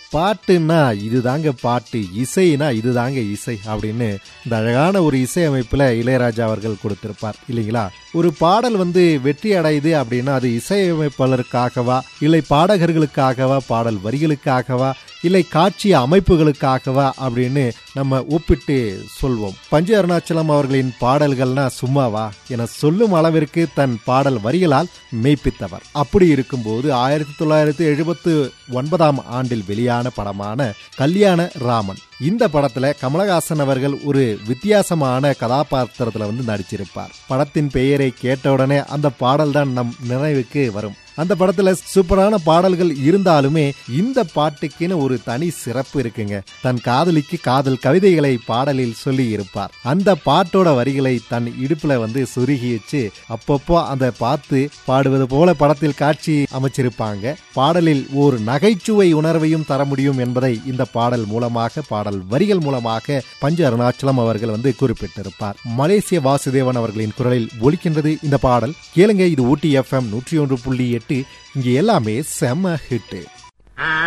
பாட்டுன்னா இதுதாங்க பாட்டு இசைனா இதுதாங்க இசை அப்படின்னு இந்த அழகான ஒரு இசை அமைப்புல இளையராஜா அவர்கள் கொடுத்திருப்பார் இல்லைங்களா ஒரு பாடல் வந்து வெற்றி அடையுது அப்படின்னா அது இசையமைப்பாளருக்காகவா இல்லை பாடகர்களுக்காகவா பாடல் வரிகளுக்காகவா இல்லை காட்சி அமைப்புகளுக்காகவா அப்படின்னு நம்ம ஒப்பிட்டு சொல்வோம் பஞ்சு அருணாச்சலம் அவர்களின் பாடல்கள்னா சும்மாவா என சொல்லும் அளவிற்கு தன் பாடல் வரிகளால் மெய்ப்பித்தவர் அப்படி இருக்கும்போது ஆயிரத்தி தொள்ளாயிரத்தி எழுபத்து ஒன்பதாம் ஆண்டில் வெளியான படமான கல்யாண ராமன் இந்த படத்துல கமலஹாசன் அவர்கள் ஒரு வித்தியாசமான கதாபாத்திரத்துல வந்து நடிச்சிருப்பார் படத்தின் பெயரை கேட்டவுடனே அந்த பாடல் தான் நம் நினைவுக்கு வரும் அந்த படத்துல சூப்பரான பாடல்கள் இருந்தாலுமே இந்த பாட்டுக்குன்னு ஒரு தனி சிறப்பு இருக்குங்க தன் காதலிக்கு காதல் கவிதைகளை பாடலில் சொல்லி இருப்பார் அந்த பாட்டோட வரிகளை தன் இடுப்புல வந்து சுருகி வச்சு அப்பப்போ அந்த பார்த்து பாடுவது போல படத்தில் காட்சி அமைச்சிருப்பாங்க பாடலில் ஒரு நகைச்சுவை உணர்வையும் தர முடியும் என்பதை இந்த பாடல் மூலமாக பாடல் வரிகள் மூலமாக பஞ்ச அருணாச்சலம் அவர்கள் வந்து குறிப்பிட்டிருப்பார் மலேசிய வாசுதேவன் அவர்களின் குரலில் ஒலிக்கின்றது இந்த பாடல் கேளுங்க இது ஊட்டி எஃப்எம் நூற்றி ஒன்று புள்ளி எட்டு இங்கே எல்லாமே செம்ம ஹிட்டு